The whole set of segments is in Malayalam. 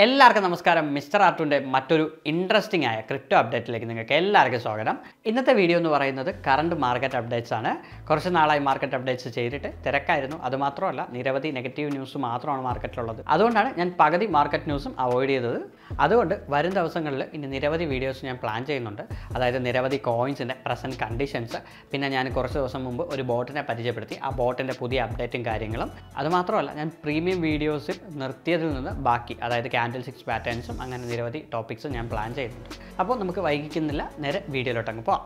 എല്ലാവർക്കും നമസ്കാരം മിസ്റ്റർ ആർട്ടുൻ്റെ മറ്റൊരു ഇൻട്രസ്റ്റിംഗ് ആയ ക്രിപ്റ്റോ അപ്ഡേറ്റിലേക്ക് നിങ്ങൾക്ക് എല്ലാവർക്കും സ്വാഗതം ഇന്നത്തെ വീഡിയോ എന്ന് പറയുന്നത് കറണ്ട് മാർക്കറ്റ് അപ്ഡേറ്റ്സ് ആണ് കുറച്ച് നാളായി മാർക്കറ്റ് അപ്ഡേറ്റ്സ് ചെയ്തിട്ട് തിരക്കായിരുന്നു അതുമാത്രമല്ല നിരവധി നെഗറ്റീവ് ന്യൂസ് മാത്രമാണ് മാർക്കറ്റിലുള്ളത് അതുകൊണ്ടാണ് ഞാൻ പകുതി മാർക്കറ്റ് ന്യൂസും അവോയ്ഡ് ചെയ്തത് അതുകൊണ്ട് വരും ദിവസങ്ങളിൽ ഇനി നിരവധി വീഡിയോസ് ഞാൻ പ്ലാൻ ചെയ്യുന്നുണ്ട് അതായത് നിരവധി കോയിൻസിൻ്റെ പ്രസൻറ്റ് കണ്ടീഷൻസ് പിന്നെ ഞാൻ കുറച്ച് ദിവസം മുമ്പ് ഒരു ബോട്ടിനെ പരിചയപ്പെടുത്തി ആ ബോട്ടിൻ്റെ പുതിയ അപ്ഡേറ്റും കാര്യങ്ങളും അതുമാത്രമല്ല ഞാൻ പ്രീമിയം വീഡിയോസിൽ നിർത്തിയതിൽ നിന്ന് ബാക്കി അതായത് ക്യാൻഡിൽ സിക്സ് പാറ്റേൺസും അങ്ങനെ നിരവധി ടോപ്പിക്സും ഞാൻ പ്ലാൻ ചെയ്യുന്നുണ്ട് അപ്പോൾ നമുക്ക് വൈകിക്കുന്നില്ല നേരെ വീഡിയോയിലോട്ടങ്ങ് പോവാം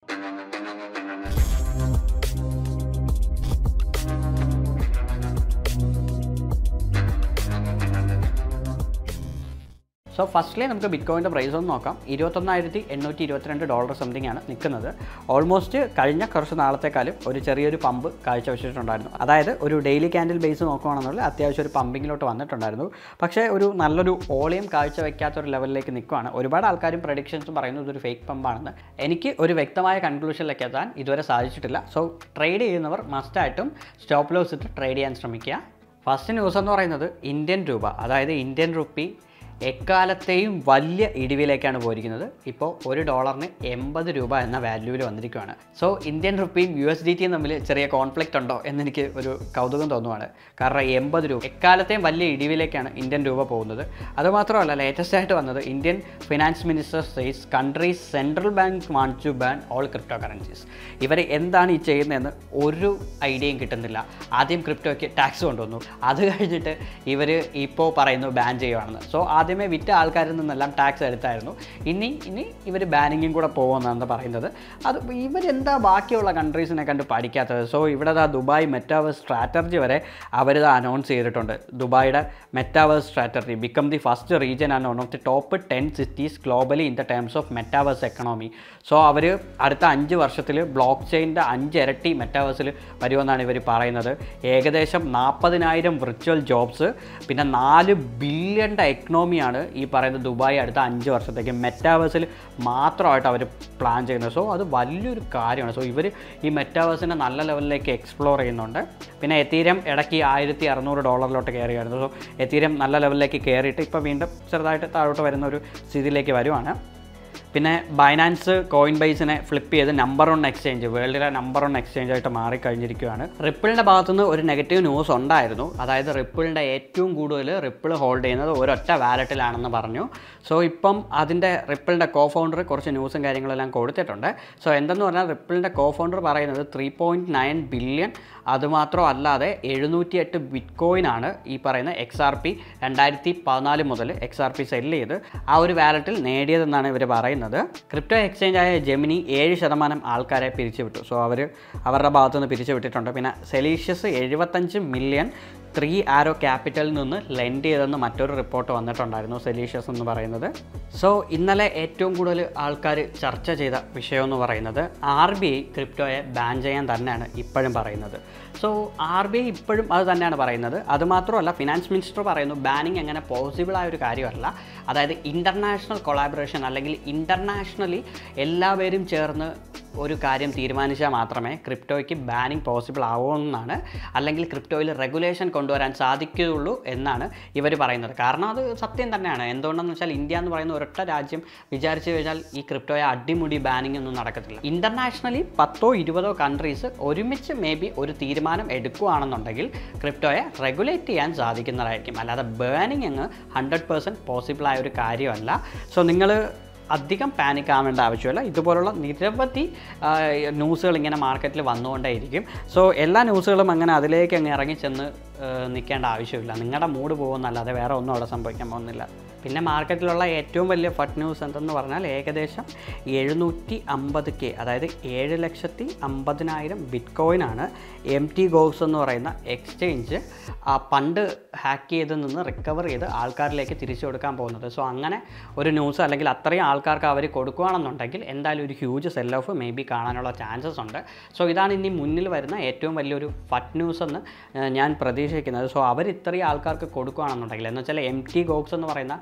സോ ഫസ്റ്റ്ലി നമുക്ക് ബിറ്റ് കോയിൻ്റെ പ്രൈസ് ഒന്ന് നോക്കാം ഇരുപത്തൊന്നായിരത്തി എണ്ണൂറ്റി ഇരുപത്തിരണ്ട് ഡോളർ സംതിങ് ആണ് നിൽക്കുന്നത് ഓൾമോസ്റ്റ് കഴിഞ്ഞ കുറച്ച് നാളത്തെക്കാളും ഒരു ചെറിയൊരു പമ്പ് കാഴ്ചവെച്ചിട്ടുണ്ടായിരുന്നു അതായത് ഒരു ഡെയിലി ക്യാൻഡിൽ ബേസ് നോക്കുകയാണെന്നുണ്ടെങ്കിൽ അത്യാവശ്യം ഒരു പമ്പിങ്ങിലോട്ട് വന്നിട്ടുണ്ടായിരുന്നു പക്ഷേ ഒരു നല്ലൊരു ഓളിയം കാഴ്ചവെക്കാത്ത ഒരു ലെവലിലേക്ക് നിൽക്കുകയാണ് ഒരുപാട് ആൾക്കാരും പ്രഡിക്ഷൻസും പറയുന്നത് ഇതൊരു ഫേക്ക് പമ്പാണെന്ന് എനിക്ക് ഒരു വ്യക്തമായ കൺക്ലൂഷനിലേക്ക് എത്താൻ ഇതുവരെ സാധിച്ചിട്ടില്ല സോ ട്രേഡ് ചെയ്യുന്നവർ മസ്റ്റായിട്ടും സ്റ്റോപ്പ് ലോസ് ഇട്ട് ട്രേഡ് ചെയ്യാൻ ശ്രമിക്കുക ഫസ്റ്റ് ന്യൂസ് എന്ന് പറയുന്നത് ഇന്ത്യൻ രൂപ അതായത് ഇന്ത്യൻ റുപ്പി എക്കാലത്തെയും വലിയ ഇടിവിലേക്കാണ് പോയിരിക്കുന്നത് ഇപ്പോൾ ഒരു ഡോളറിന് എൺപത് രൂപ എന്ന വാല്യൂവിൽ വന്നിരിക്കുകയാണ് സോ ഇന്ത്യൻ റുപ്പിയും യു എസ് ഡി ടിയും തമ്മിൽ ചെറിയ കോൺഫ്ലിക്റ്റ് ഉണ്ടോ എന്നെനിക്ക് ഒരു കൗതുകം തോന്നുവാണ് കാരണം എൺപത് രൂപ എക്കാലത്തെയും വലിയ ഇടിവിലേക്കാണ് ഇന്ത്യൻ രൂപ പോകുന്നത് അതുമാത്രമല്ല ലേറ്റസ്റ്റ് ആയിട്ട് വന്നത് Indian finance minister says countries central bank want to ban all crypto currencies ഇവർ എന്താണ് ഈ ചെയ്യുന്നതെന്ന് ഒരു ഐഡിയയും കിട്ടുന്നില്ല ആദ്യം ക്രിപ്റ്റോയ്ക്ക് ടാക്സ് കൊണ്ടുവന്നു അത് കഴിഞ്ഞിട്ട് ഇവർ ഇപ്പോൾ പറയുന്നു ബാൻ ചെയ്യുവാണെന്ന് സോ ആദ്യമേ വിറ്റ ആൾക്കാരിൽ നിന്നെല്ലാം ടാക്സ് എടുത്തായിരുന്നു ഇനി ഇനി ഇവർ ബാനിങ്ങും കൂടെ പോകുമെന്നാണ് പറയുന്നത് അത് ഇവരെന്താ ബാക്കിയുള്ള കൺട്രീസിനെ കണ്ട് പഠിക്കാത്തത് സോ ഇവിടെ ദാ ദുബായ് മെറ്റാവേഴ്സ് സ്ട്രാറ്റജി വരെ അവരിത് അനൗൺസ് ചെയ്തിട്ടുണ്ട് ദുബായിയുടെ metaverse strategy become the first region and one of the top ten cities globally in the terms of metaverse economy so അവർ അടുത്ത അഞ്ച് വർഷത്തിൽ ബ്ലോക്ക് ചെയിൻ്റെ അഞ്ച് ഇരട്ടി മെറ്റാവേഴ്സിൽ വരുമെന്നാണ് ഇവർ പറയുന്നത് ഏകദേശം നാൽപ്പതിനായിരം വിർച്വൽ ജോബ്സ് പിന്നെ നാല് ബില്യൻ്റെ എക്കണോമിയാണ് ഈ പറയുന്ന ദുബായ് അടുത്ത അഞ്ച് വർഷത്തേക്ക് മെറ്റാവേഴ്സിൽ മാത്രമായിട്ട് അവർ പ്ലാൻ ചെയ്യുന്നത് സോ അത് വലിയൊരു കാര്യമാണ് സോ ഇവർ ഈ മെറ്റാവേഴ്സിനെ നല്ല ലെവലിലേക്ക് എക്സ്പ്ലോർ ചെയ്യുന്നുണ്ട് പിന്നെ എത്തീരം ഇടയ്ക്ക് ആയിരത്തി അറുന്നൂറ് ഡോളറിലോട്ട് കയറിയായിരുന്നു സോ എത്തീരം നല്ല ലെവലിലേക്ക് കയറിയിട്ട് ഇപ്പോൾ വീണ്ടും ചെറുതായിട്ട് താഴോട്ട് വരുന്ന ഒരു സ്ഥിതിയിലേക്ക് വരുവാണ് പിന്നെ ബൈനാൻസ് കോയിൻ ബൈസിനെ ഫ്ലിപ്പ് ചെയ്ത് നമ്പർ വൺ എക്സ്ചേഞ്ച് വേൾഡിലെ നമ്പർ വൺ എക്സ്ചേഞ്ച് ആയിട്ട് മാറിക്കഴിഞ്ഞിരിക്കുകയാണ് റിപ്പിളിൻ്റെ ഭാഗത്തുനിന്ന് ഒരു നെഗറ്റീവ് ന്യൂസ് ഉണ്ടായിരുന്നു അതായത് റിപ്പിളിൻ്റെ ഏറ്റവും കൂടുതൽ റിപ്പിൾ ഹോൾഡ് ചെയ്യുന്നത് ഒരൊറ്റ വാലറ്റിലാണെന്ന് പറഞ്ഞു സോ ഇപ്പം അതിൻ്റെ റിപ്പിളിൻ്റെ കോ ഫൗണ്ടർ കുറച്ച് ന്യൂസും കാര്യങ്ങളെല്ലാം കൊടുത്തിട്ടുണ്ട് സോ എന്തെന്ന് പറഞ്ഞാൽ റിപ്പിളിൻ്റെ കോ ഫൗണ്ടർ പറയുന്നത് ത്രീ പോയിൻറ്റ് നയൻ ബില്യൺ അതുമാത്രം അല്ലാതെ എഴുന്നൂറ്റി എട്ട് ബിറ്റ് കോയിനാണ് ഈ പറയുന്ന എക്സ് ആർ പി രണ്ടായിരത്തി പതിനാല് മുതൽ എക്സ് ആർ പി സെല്ല് ചെയ്ത് ആ ഒരു വാലറ്റിൽ നേടിയതെന്നാണ് ഇവർ പറയുന്നത് ക്രിപ്റ്റോ എക്സ്ചേഞ്ച് ആയ ജെമിനി ഏഴ് ശതമാനം ആൾക്കാരെ പിരിച്ചുവിട്ടു സോ അവർ അവരുടെ ഭാഗത്തുനിന്ന് പിരിച്ചു വിട്ടിട്ടുണ്ട് പിന്നെ സെലീഷ്യസ് എഴുപത്തഞ്ച് മില്യൺ ത്രീ ആരോ ക്യാപിറ്റലിൽ നിന്ന് ലെൻഡ് ചെയ്തെന്ന് മറ്റൊരു റിപ്പോർട്ട് വന്നിട്ടുണ്ടായിരുന്നു സെലീഷ്യസ് എന്ന് പറയുന്നത് സോ ഇന്നലെ ഏറ്റവും കൂടുതൽ ആൾക്കാർ ചർച്ച ചെയ്ത വിഷയം എന്ന് പറയുന്നത് ആർ ബി ഐ ക്രിപ്റ്റോയെ ബാൻ ചെയ്യാൻ തന്നെയാണ് ഇപ്പോഴും പറയുന്നത് സോ ആർ ബി ഐ ഇപ്പോഴും അത് തന്നെയാണ് പറയുന്നത് അതുമാത്രമല്ല ഫിനാൻസ് മിനിസ്റ്റർ പറയുന്നു ബാനിങ് അങ്ങനെ പോസിബിളായ ഒരു കാര്യമല്ല അതായത് ഇൻ്റർനാഷണൽ കൊളാബറേഷൻ അല്ലെങ്കിൽ ഇൻ്റർനാഷണലി എല്ലാവരും ചേർന്ന് ഒരു കാര്യം തീരുമാനിച്ചാൽ മാത്രമേ ക്രിപ്റ്റോയ്ക്ക് ബാനിങ് പോസിബിൾ ആവുമെന്നാണ് അല്ലെങ്കിൽ ക്രിപ്റ്റോയിൽ റെഗുലേഷൻ കൊണ്ടുവരാൻ സാധിക്കുകയുള്ളൂ എന്നാണ് ഇവർ പറയുന്നത് കാരണം അത് സത്യം തന്നെയാണ് എന്തുകൊണ്ടെന്ന് വെച്ചാൽ ഇന്ത്യ എന്ന് പറയുന്ന ഒരൊറ്റ രാജ്യം വിചാരിച്ചു കഴിഞ്ഞാൽ ഈ ക്രിപ്റ്റോയെ അടിമുടി ബാനിങ് ഒന്നും നടക്കത്തില്ല ഇൻ്റർനാഷണലി പത്തോ ഇരുപതോ കൺട്രീസ് ഒരുമിച്ച് മേ ബി ഒരു തീരുമാനം എടുക്കുകയാണെന്നുണ്ടെങ്കിൽ ക്രിപ്റ്റോയെ റെഗുലേറ്റ് ചെയ്യാൻ സാധിക്കുന്നതായിരിക്കും അല്ലാതെ ബേണിംഗ് അങ്ങ് ഹൺഡ്രഡ് പേഴ്സൻറ്റ് പോസിബിളായ ഒരു കാര്യമല്ല സോ നിങ്ങൾ അധികം പാനിക് ആവേണ്ട ആവശ്യമില്ല ഇതുപോലുള്ള നിരവധി ന്യൂസുകൾ ഇങ്ങനെ മാർക്കറ്റിൽ വന്നുകൊണ്ടേയിരിക്കും സോ എല്ലാ ന്യൂസുകളും അങ്ങനെ അതിലേക്ക് അങ്ങ് ഇറങ്ങി ചെന്ന് നിൽക്കേണ്ട ആവശ്യമില്ല നിങ്ങളുടെ മൂഡ് പോകുന്നല്ലാതെ വേറെ ഒന്നും അവിടെ സംഭവിക്കാൻ പോകുന്നില്ല പിന്നെ മാർക്കറ്റിലുള്ള ഏറ്റവും വലിയ ഫട്ട് ന്യൂസ് എന്തെന്ന് പറഞ്ഞാൽ ഏകദേശം എഴുന്നൂറ്റി അമ്പത് കെ അതായത് ഏഴ് ലക്ഷത്തി അമ്പതിനായിരം ബിറ്റ് കോയിനാണ് എം ടി ഗോക്സ് എന്ന് പറയുന്ന എക്സ്ചേഞ്ച് ആ പണ്ട് ഹാക്ക് ചെയ്ത് നിന്ന് റിക്കവർ ചെയ്ത് ആൾക്കാരിലേക്ക് തിരിച്ചു കൊടുക്കാൻ പോകുന്നത് സോ അങ്ങനെ ഒരു ന്യൂസ് അല്ലെങ്കിൽ അത്രയും ആൾക്കാർക്ക് അവർ കൊടുക്കുകയാണെന്നുണ്ടെങ്കിൽ എന്തായാലും ഒരു huge sell off maybe കാണാനുള്ള ചാൻസസ് ഉണ്ട് സോ ഇതാണ് ഇനി മുന്നിൽ വരുന്ന ഏറ്റവും വലിയൊരു ഫട്ട് ന്യൂസ് എന്ന് ഞാൻ പ്രതീക്ഷിക്കുന്നത് സോ അവർ ഇത്രയും ആൾക്കാർക്ക് കൊടുക്കുകയാണെന്നുണ്ടെങ്കിൽ എന്ന് വെച്ചാൽ എം ടി ഗോക്സ് എന്ന് പറയുന്ന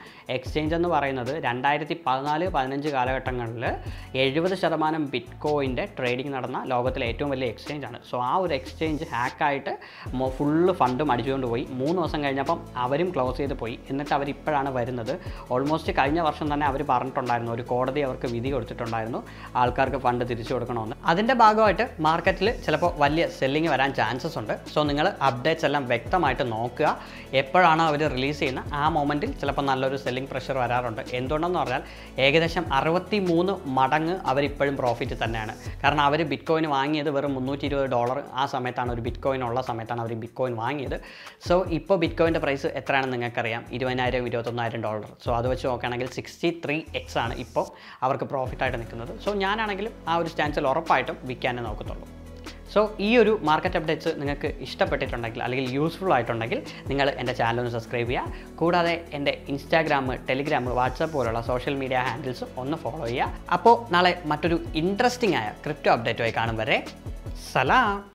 എക്സ്ചേഞ്ച് എന്ന് പറയുന്നത് രണ്ടായിരത്തി പതിനാല് പതിനഞ്ച് കാലഘട്ടങ്ങളിൽ എഴുപത് ശതമാനം ബിറ്റ് കോയിൻ്റെ ട്രേഡിംഗ് നടന്ന ലോകത്തിലെ ഏറ്റവും വലിയ എക്സ്ചേഞ്ച് ആണ് സോ ആ ഒരു എക്സ്ചേഞ്ച് ഹാക്കായിട്ട് ഫുള്ള് ഫണ്ടും അടിച്ചുകൊണ്ട് പോയി മൂന്ന് ദിവസം കഴിഞ്ഞപ്പം അവരും ക്ലോസ് ചെയ്ത് പോയി എന്നിട്ട് അവർ ഇപ്പോഴാണ് വരുന്നത് ഓൾമോസ്റ്റ് കഴിഞ്ഞ വർഷം തന്നെ അവർ പറഞ്ഞിട്ടുണ്ടായിരുന്നു ഒരു കോടതി അവർക്ക് വിധി കൊടുത്തിട്ടുണ്ടായിരുന്നു ആൾക്കാർക്ക് ഫണ്ട് തിരിച്ചു കൊടുക്കണമെന്ന് അതിൻ്റെ ഭാഗമായിട്ട് മാർക്കറ്റിൽ ചിലപ്പോൾ വലിയ സെല്ലിങ് വരാൻ ചാൻസസ് ഉണ്ട് സോ നിങ്ങൾ അപ്ഡേറ്റ്സ് എല്ലാം വ്യക്തമായിട്ട് നോക്കുക എപ്പോഴാണോ അവർ റിലീസ് ചെയ്യുന്നത് ആ മൊമെൻറ്റിൽ ചിലപ്പോൾ നല്ലൊരു സെല്ലിംഗ് പ്രഷർ വരാറുണ്ട് എന്തുകൊണ്ടെന്ന് പറഞ്ഞാൽ ഏകദേശം അറുപത്തി മൂന്ന് മടങ്ങ് അവരിപ്പോഴും പ്രോഫിറ്റ് തന്നെയാണ് കാരണം അവർ ബിറ്റ് കോയിൻ വാങ്ങിയത് വെറും മുന്നൂറ്റി ഇരുപത് ഡോളർ ആ സമയത്താണ് ഒരു ബിറ്റ് കോയിൻ ഉള്ള സമയത്താണ് അവർ ബിറ്റ് കോയിൻ വാങ്ങിയത് സോ ഇപ്പോൾ ബിറ്റ് കോയിൻ്റെ പ്രൈസ് എത്രയാണെന്ന് നിങ്ങൾക്കറിയാം ഇരുപതിനായിരം ഇരുപത്തൊന്നായിരം ഡോളർ സോ അത് വെച്ച് നോക്കുകയാണെങ്കിൽ സിക്സ്റ്റി ത്രീ എക്സ് ആണ് ഇപ്പോൾ അവർക്ക് പ്രോഫിറ്റായിട്ട് നിൽക്കുന്നത് സോ ഞാനാണെങ്കിലും ആ ഒരു സ്റ്റാൻസിൽ ഉറപ്പായിട്ടും വിൽക്കാനേ നോക്കത്തുള്ളൂ സോ ഈ ഒരു മാർക്കറ്റ് അപ്ഡേറ്റ്സ് നിങ്ങൾക്ക് ഇഷ്ടപ്പെട്ടിട്ടുണ്ടെങ്കിൽ അല്ലെങ്കിൽ യൂസ്ഫുൾ ആയിട്ടുണ്ടെങ്കിൽ നിങ്ങൾ എൻ്റെ ചാനൽ ഒന്ന് സബ്സ്ക്രൈബ് ചെയ്യുക കൂടാതെ എൻ്റെ ഇൻസ്റ്റാഗ്രാം ടെലിഗ്രാം വാട്സപ്പ് പോലുള്ള സോഷ്യൽ മീഡിയ ഹാൻഡിൽസ് ഒന്ന് ഫോളോ ചെയ്യുക അപ്പോൾ നാളെ മറ്റൊരു ഇൻട്രസ്റ്റിംഗ് ആയ ക്രിപ്റ്റോ അപ്ഡേറ്റുമായി കാണും വരെ സലാം